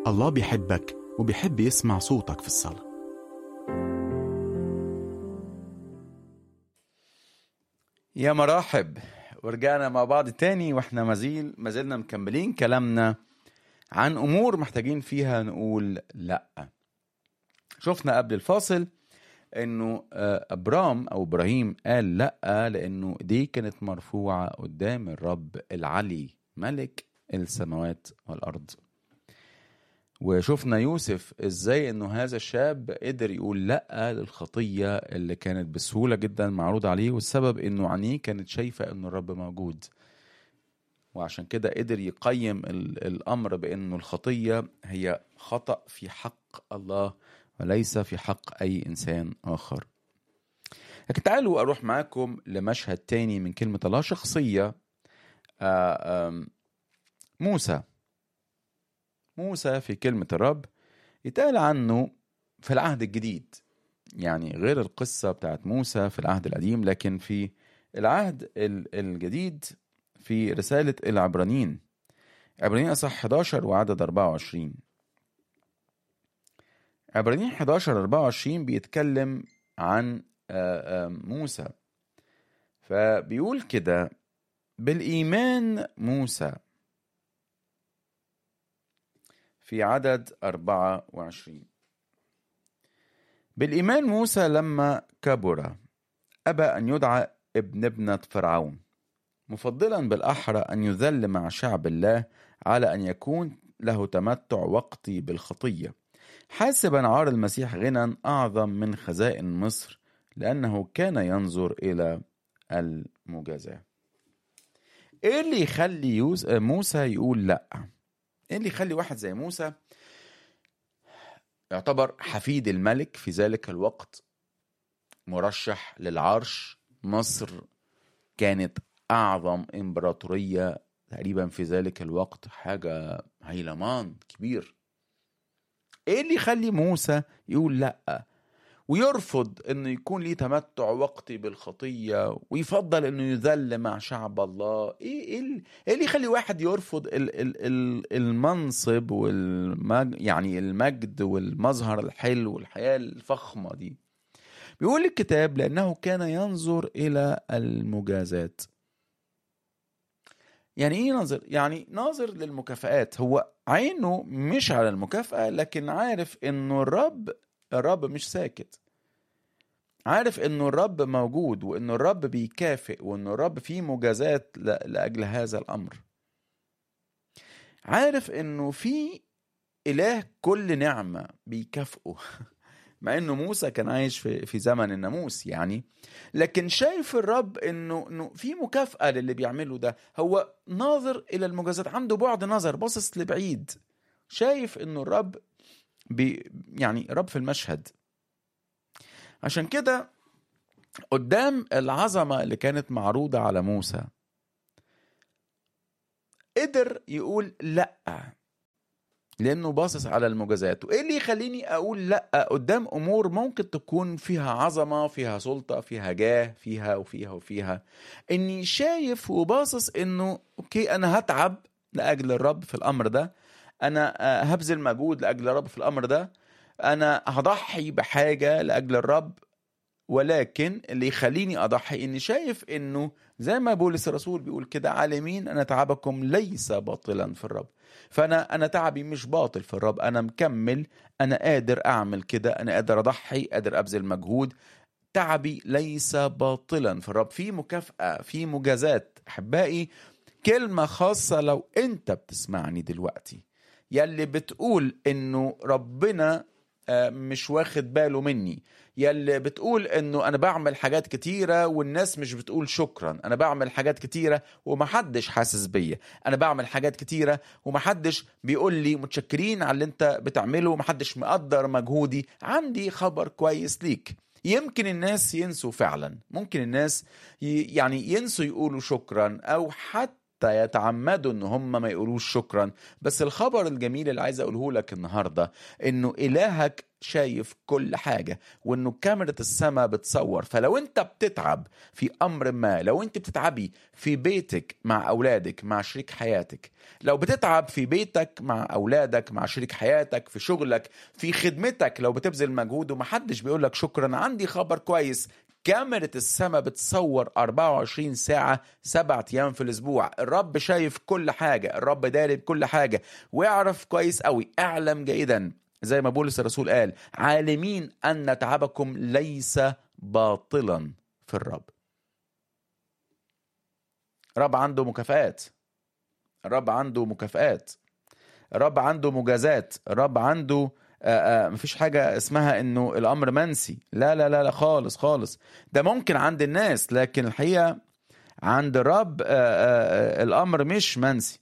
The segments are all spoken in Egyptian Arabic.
الله بيحبك وبيحب يسمع صوتك في الصلاة يا مرحب ورجعنا مع بعض تاني واحنا مازيل ما زلنا مكملين كلامنا عن امور محتاجين فيها نقول لا شفنا قبل الفاصل انه آه، ابرام او ابراهيم قال لا لانه دي كانت مرفوعه قدام الرب العلي ملك السماوات والارض وشفنا يوسف ازاي انه هذا الشاب قدر يقول لا للخطيه اللي كانت بسهوله جدا معروضه عليه والسبب انه عينيه كانت شايفه انه الرب موجود وعشان كده قدر يقيم ال- الامر بانه الخطيه هي خطا في حق الله وليس في حق اي انسان اخر لكن تعالوا اروح معاكم لمشهد تاني من كلمه الله شخصيه آه، آم، موسى موسى في كلمة الرب يتقال عنه في العهد الجديد يعني غير القصة بتاعت موسى في العهد القديم لكن في العهد ال- الجديد في رسالة العبرانيين عبرانيين أصح 11 وعدد 24 عبرانيين 11 24 بيتكلم عن آه، آه، موسى فبيقول كده بالإيمان موسى في عدد 24 بالإيمان موسى لما كبر أبى أن يدعى ابن ابنة فرعون مفضلا بالأحرى أن يذل مع شعب الله على أن يكون له تمتع وقتي بالخطية حاسبا عار المسيح غنى أعظم من خزائن مصر لأنه كان ينظر إلى المجازاة إيه اللي يخلي يوس... موسى يقول لأ ايه اللي يخلي واحد زي موسى يعتبر حفيد الملك في ذلك الوقت مرشح للعرش مصر كانت اعظم امبراطوريه تقريبا في ذلك الوقت حاجه هيلمان كبير ايه اللي يخلي موسى يقول لا ويرفض انه يكون ليه تمتع وقتي بالخطيه ويفضل انه يذل مع شعب الله ايه ايه ال- إيه اللي يخلي واحد يرفض ال ال ال المنصب والمج يعني المجد والمظهر الحلو والحياه الفخمه دي بيقول الكتاب لانه كان ينظر الى المجازات يعني ايه ناظر يعني ناظر للمكافآت هو عينه مش على المكافأة لكن عارف انه الرب الرب مش ساكت عارف انه الرب موجود وانه الرب بيكافئ وانه الرب فيه مجازات ل- لاجل هذا الامر عارف انه في اله كل نعمه بيكافئه مع انه موسى كان عايش في في زمن الناموس يعني لكن شايف الرب انه انه في مكافاه للي بيعمله ده هو ناظر الى المجازات عنده بعد نظر باصص لبعيد شايف انه الرب بي يعني رب في المشهد عشان كده قدام العظمة اللي كانت معروضة على موسى قدر يقول لأ لأنه باصص على المجازات وإيه اللي يخليني أقول لأ قدام أمور ممكن تكون فيها عظمة فيها سلطة فيها جاه فيها وفيها وفيها إني شايف وباصص إنه أوكي أنا هتعب لأجل الرب في الأمر ده أنا آه، هبذل مجهود لأجل الرب في الأمر ده أنا هضحي بحاجة لأجل الرب ولكن اللي يخليني اضحي اني شايف انه زي ما بولس الرسول بيقول كده عالمين ان تعبكم ليس باطلا في الرب فانا انا تعبي مش باطل في الرب انا مكمل انا قادر اعمل كده انا قادر اضحي قادر ابذل مجهود تعبي ليس باطلا في الرب في مكافأة في مجازات احبائي كلمة خاصة لو انت بتسمعني دلوقتي يلي بتقول انه ربنا آه، مش واخد باله مني يلي بتقول انه انا بعمل حاجات كتيرة والناس مش بتقول شكرا انا بعمل حاجات كتيرة ومحدش حاسس بيا انا بعمل حاجات كتيرة ومحدش بيقول لي متشكرين على اللي انت بتعمله ومحدش مقدر مجهودي عندي خبر كويس ليك يمكن الناس ينسوا فعلا ممكن الناس ي- يعني ينسوا يقولوا شكرا او حتى حتى يتعمدوا ان هم ما يقولوش شكرا بس الخبر الجميل اللي عايز اقوله لك النهارده انه الهك شايف كل حاجه وانه كاميرا السماء بتصور فلو انت بتتعب في امر ما لو انت بتتعبي في بيتك مع اولادك مع شريك حياتك لو بتتعب في بيتك مع اولادك مع شريك حياتك في شغلك في خدمتك لو بتبذل مجهود ومحدش بيقول لك شكرا عندي خبر كويس كاميرا السماء بتصور 24 ساعة سبعة أيام في الأسبوع الرب شايف كل حاجة الرب داري بكل حاجة ويعرف كويس قوي اعلم جيدا زي ما بولس الرسول قال عالمين أن تعبكم ليس باطلا في الرب الرب عنده مكافآت الرب عنده مكافآت الرب عنده مجازات الرب عنده آآ آآ مفيش حاجة اسمها انه الامر منسي لا لا لا لا خالص خالص ده ممكن عند الناس لكن الحقيقة عند الرب آآ الامر مش منسي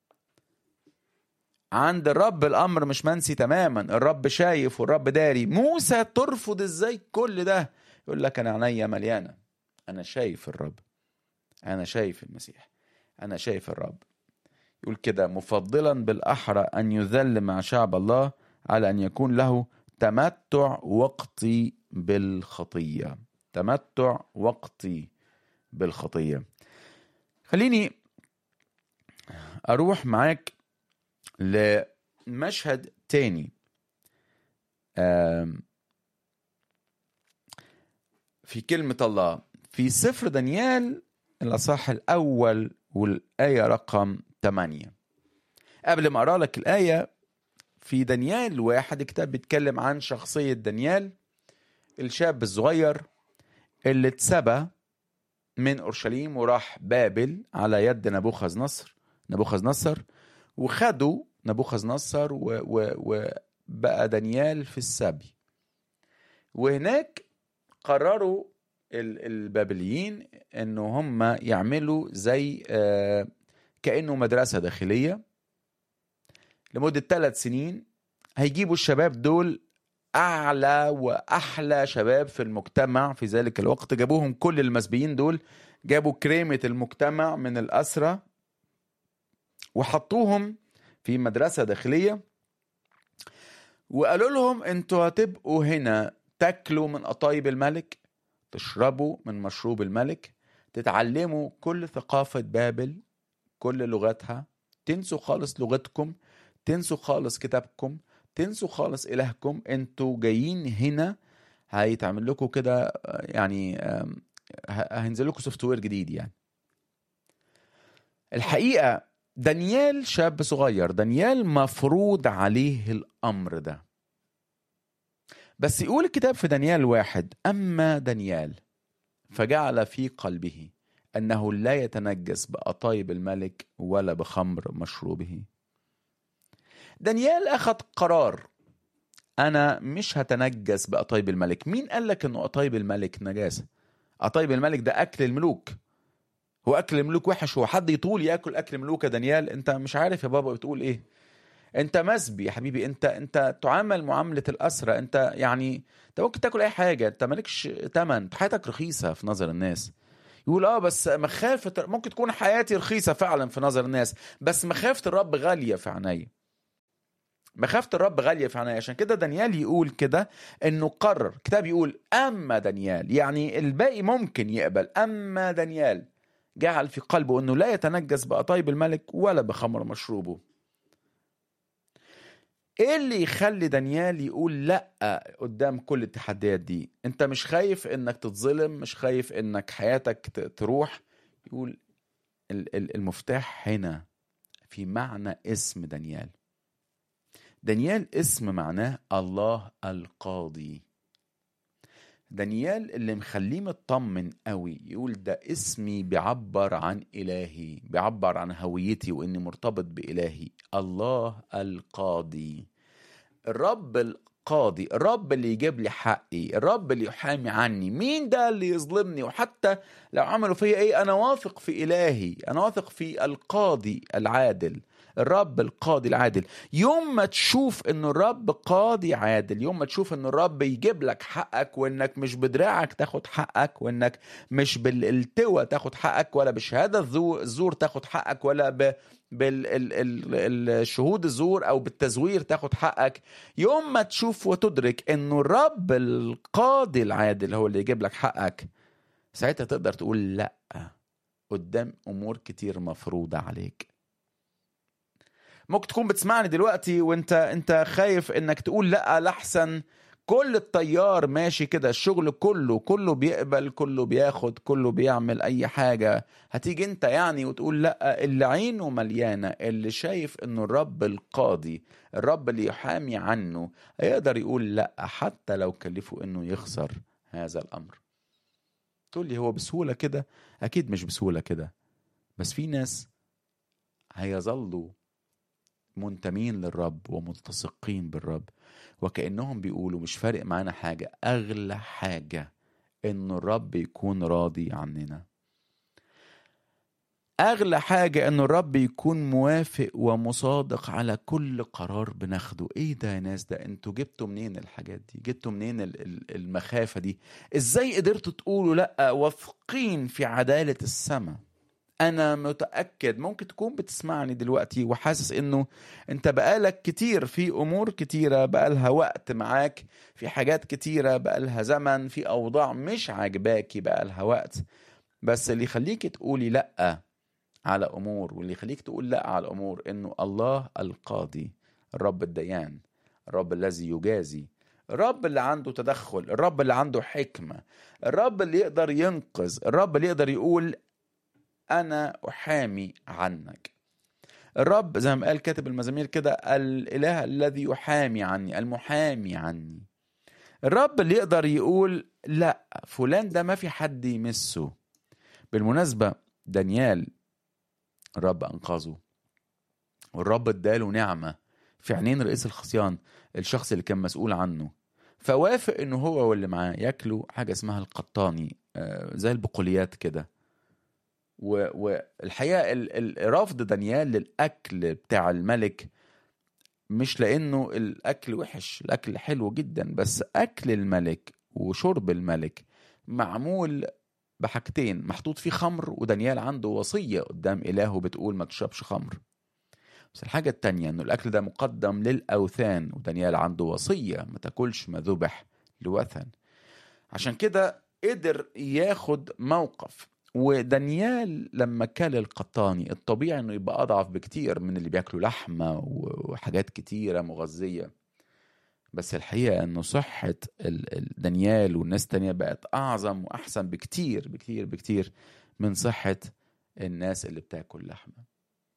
عند الرب الامر مش منسي تماما الرب شايف والرب داري موسى ترفض ازاي كل ده يقول لك انا عينيا مليانه انا شايف الرب انا شايف المسيح انا شايف الرب يقول كده مفضلا بالاحرى ان يذل مع شعب الله على ان يكون له تمتع وقتي بالخطيه تمتع وقتي بالخطيه خليني اروح معاك لمشهد تاني في كلمة الله في سفر دانيال الأصح الأول والآية رقم 8 قبل ما أقرأ لك الآية في دانيال واحد الكتاب بيتكلم عن شخصية دانيال الشاب الصغير اللي اتسبى من أورشليم وراح بابل على يد نبوخذ نصر نبوخذ نصر وخدوا نبوخذ نصر وبقى دانيال في السبي وهناك قرروا البابليين ان هم يعملوا زي كانه مدرسه داخليه لمده ثلاث سنين هيجيبوا الشباب دول اعلى واحلى شباب في المجتمع في ذلك الوقت جابوهم كل المسبيين دول جابوا كريمه المجتمع من الاسرى وحطوهم في مدرسة داخلية وقالوا لهم انتوا هتبقوا هنا تاكلوا من قطايب الملك تشربوا من مشروب الملك تتعلموا كل ثقافة بابل كل لغتها تنسوا خالص لغتكم تنسوا خالص كتابكم تنسوا خالص إلهكم انتوا جايين هنا هيتعمل لكم كده يعني هينزل لكم سوفت وير جديد يعني الحقيقة دانيال شاب صغير دانيال مفروض عليه الأمر ده بس يقول الكتاب في دانيال واحد أما دانيال فجعل في قلبه أنه لا يتنجس بأطايب الملك ولا بخمر مشروبه دانيال أخذ قرار أنا مش هتنجس بأطايب الملك مين قال لك أنه أطايب الملك نجاسة أطايب الملك ده أكل الملوك هو اكل الملوك وحش هو حد يطول ياكل اكل ملوك يا دانيال انت مش عارف يا بابا بتقول ايه انت مسبي يا حبيبي انت انت تعامل معامله الاسرى انت يعني انت ممكن تاكل اي حاجه انت مالكش تمن حياتك رخيصه في نظر الناس يقول اه بس مخافه ممكن تكون حياتي رخيصه فعلا في نظر الناس بس مخافه الرب غاليه في عينيا مخافة الرب غالية في عينيا عشان كده دانيال يقول كده انه قرر كتاب يقول اما دانيال يعني الباقي ممكن يقبل اما دانيال جعل في قلبه انه لا يتنجس بقطايب الملك ولا بخمر مشروبه ايه اللي يخلي دانيال يقول لا قدام كل التحديات دي انت مش خايف انك تتظلم مش خايف انك حياتك تروح يقول المفتاح هنا في معنى اسم دانيال دانيال اسم معناه الله القاضي دانيال اللي مخليه مطمن قوي يقول ده اسمي بيعبر عن إلهي بيعبر عن هويتي وإني مرتبط بإلهي الله القاضي الرب القاضي الرب اللي يجيب لي حقي الرب اللي يحامي عني مين ده اللي يظلمني وحتى لو عملوا فيا ايه انا واثق في إلهي انا واثق في القاضي العادل الرب القاضي العادل يوم ما تشوف ان الرب قاضي عادل يوم ما تشوف ان الرب يجيب لك حقك وانك مش بدراعك تاخد حقك وانك مش بالالتوى تاخد حقك ولا بشهاده الزو- الزور تاخد حقك ولا ب بالشهود الزور او بالتزوير تاخد حقك يوم ما تشوف وتدرك انه الرب القاضي العادل هو اللي يجيب لك حقك ساعتها تقدر تقول لا قدام امور كتير مفروضه عليك ممكن تكون بتسمعني دلوقتي وانت انت خايف انك تقول لا لحسن كل التيار ماشي كده الشغل كله كله بيقبل كله بياخد كله بيعمل اي حاجة هتيجي انت يعني وتقول لا اللي عينه مليانة اللي شايف انه الرب القاضي الرب اللي يحامي عنه هيقدر يقول لا حتى لو كلفه انه يخسر هذا الامر تقول لي هو بسهولة كده اكيد مش بسهولة كده بس في ناس هيظلوا منتمين للرب وملتصقين بالرب وكأنهم بيقولوا مش فارق معانا حاجة أغلى حاجة إن الرب يكون راضي عننا أغلى حاجة إن الرب يكون موافق ومصادق على كل قرار بناخده إيه ده يا ناس ده أنتوا جبتوا منين الحاجات دي جبتوا منين ال- ال- المخافة دي إزاي قدرتوا تقولوا لأ واثقين في عدالة السماء انا متاكد ممكن تكون بتسمعني دلوقتي وحاسس انه انت بقالك كتير في امور كتيره بقالها وقت معاك في حاجات كتيره بقالها زمن في اوضاع مش عاجباكي بقالها وقت بس اللي يخليك تقولي لا على امور واللي يخليك تقول لا على امور انه الله القاضي الرب الديان الرب الذي يجازي الرب اللي عنده تدخل الرب اللي عنده حكمه الرب اللي يقدر ينقذ الرب اللي يقدر يقول انا احامي عنك الرب زي ما قال كاتب المزامير كده الاله الذي يحامي عني المحامي عني الرب اللي يقدر يقول لا فلان ده ما في حد يمسه بالمناسبة دانيال الرب أنقذه والرب اداله نعمة في عينين رئيس الخصيان الشخص اللي كان مسؤول عنه فوافق انه هو واللي معاه ياكلوا حاجة اسمها القطاني آه، زي البقوليات كده و- والحقيقه ال- ال- رفض دانيال للاكل بتاع الملك مش لانه الاكل وحش الاكل حلو جدا بس اكل الملك وشرب الملك معمول بحاجتين محطوط فيه خمر ودانيال عنده وصيه قدام الهه بتقول ما تشربش خمر بس الحاجة التانية انه الاكل ده مقدم للاوثان ودانيال عنده وصية ما تاكلش ما ذبح لوثن عشان كده قدر ياخد موقف ودانيال لما كل القطاني الطبيعي انه يبقى اضعف بكتير من اللي بياكلوا لحمه وحاجات كتيره مغذيه بس الحقيقه انه صحه ال- ال- دانيال والناس التانية بقت اعظم واحسن بكتير بكتير بكتير من صحه الناس اللي بتاكل لحمه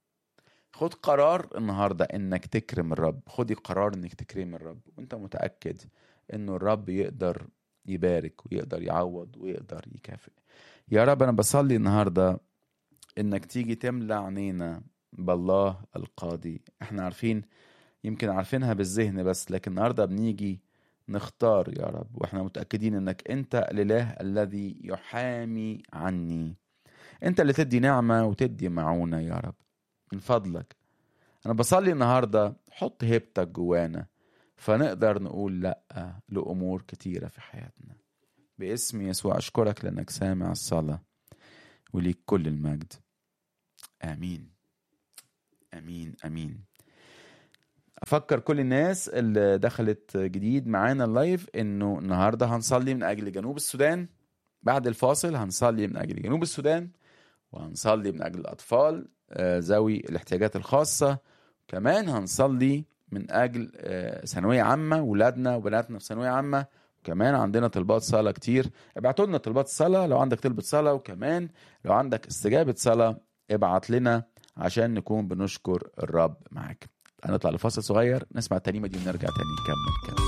خد قرار النهارده انك تكرم الرب خدي قرار انك تكرم الرب وانت متاكد انه الرب يقدر يبارك ويقدر يعوض ويقدر يكافئ يا رب انا بصلي النهارده انك تيجي تملى عينينا بالله القاضي احنا عارفين يمكن عارفينها بالذهن بس لكن النهارده بنيجي نختار يا رب واحنا متاكدين انك انت الاله الذي يحامي عني انت اللي تدي نعمه وتدي معونه يا رب من فضلك انا بصلي النهارده حط هيبتك جوانا فنقدر نقول لا لامور كتيره في حياتنا باسم يسوع اشكرك لانك سامع الصلاه وليك كل المجد امين امين امين افكر كل الناس اللي دخلت جديد معانا اللايف انه النهارده هنصلي من اجل جنوب السودان بعد الفاصل هنصلي من اجل جنوب السودان وهنصلي من اجل الاطفال آه، ذوي الاحتياجات الخاصه كمان هنصلي من اجل آه، ثانويه عامه ولادنا وبناتنا في ثانويه عامه وكمان عندنا طلبات صلاه كتير ابعتوا لنا طلبات صلاه لو عندك طلبة صلاه وكمان لو عندك استجابه صلاه ابعت لنا عشان نكون بنشكر الرب معاك هنطلع لفاصل صغير نسمع الترنيمه دي ونرجع تاني نكمل كلام